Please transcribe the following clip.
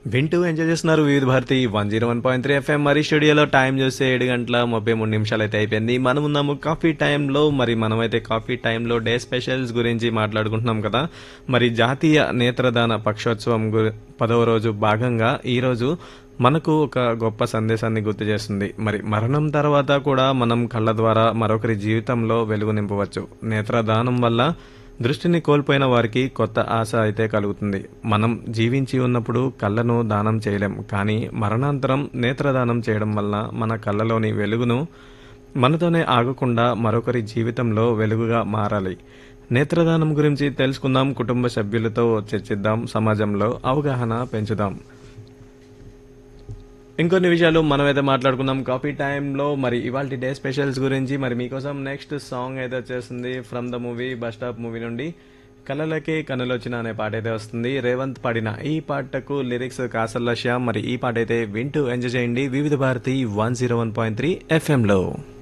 వింటూ ఎంజాయ్ చేస్తున్నారు Vividh Bharati one zero one point three FM మరి స్టూడియోలో టైం చూస్తే ఏడు గంటల ముప్పై మూడు నిమిషాలు అయితే అయిపోయింది మనం ఉన్నాము కాఫీ టైంలో మరి మనమైతే కాఫీ టైంలో డే స్పెషల్స్ గురించి మాట్లాడుకుంటున్నాం కదా మరి జాతీయ నేత్రదాన పక్షోత్సవం గురి పదవ రోజు భాగంగా ఈరోజు మనకు ఒక గొప్ప సందేశాన్ని గుర్తు చేస్తుంది మరి మరణం తర్వాత కూడా మనం కళ్ళ ద్వారా మరొకరి జీవితంలో వెలుగు నింపవచ్చు నేత్రదానం వల్ల దృష్టిని కోల్పోయిన వారికి కొత్త ఆశ అయితే కలుగుతుంది మనం జీవించి ఉన్నప్పుడు కళ్ళను దానం చేయలేం కానీ మరణాంతరం నేత్రదానం చేయడం వల్ల మన కళ్ళలోని వెలుగును మనతోనే ఆగకుండా మరొకరి జీవితంలో వెలుగుగా మారాలి నేత్రదానం గురించి తెలుసుకుందాం కుటుంబ సభ్యులతో చర్చిద్దాం సమాజంలో అవగాహన పెంచుదాం ఇంకొన్ని విషయాలు మనం అయితే మాట్లాడుకుందాం కాఫీ టైంలో మరి ఇవాళ డే స్పెషల్స్ గురించి మరి మీకోసం నెక్స్ట్ సాంగ్ అయితే వచ్చేస్తుంది from the movie bus stop movie నుండి కళలకే కనులొచ్చిన అనే పాట అయితే వస్తుంది రేవంత్ పాడిన ఈ పాటకు లిరిక్స్ కాసల్ల శ్యామ్ మరి ఈ పాట అయితే వింటూ ఎంజాయ్ చేయండి Vividh Bharati one zero one point three ఎఫ్ఎంలో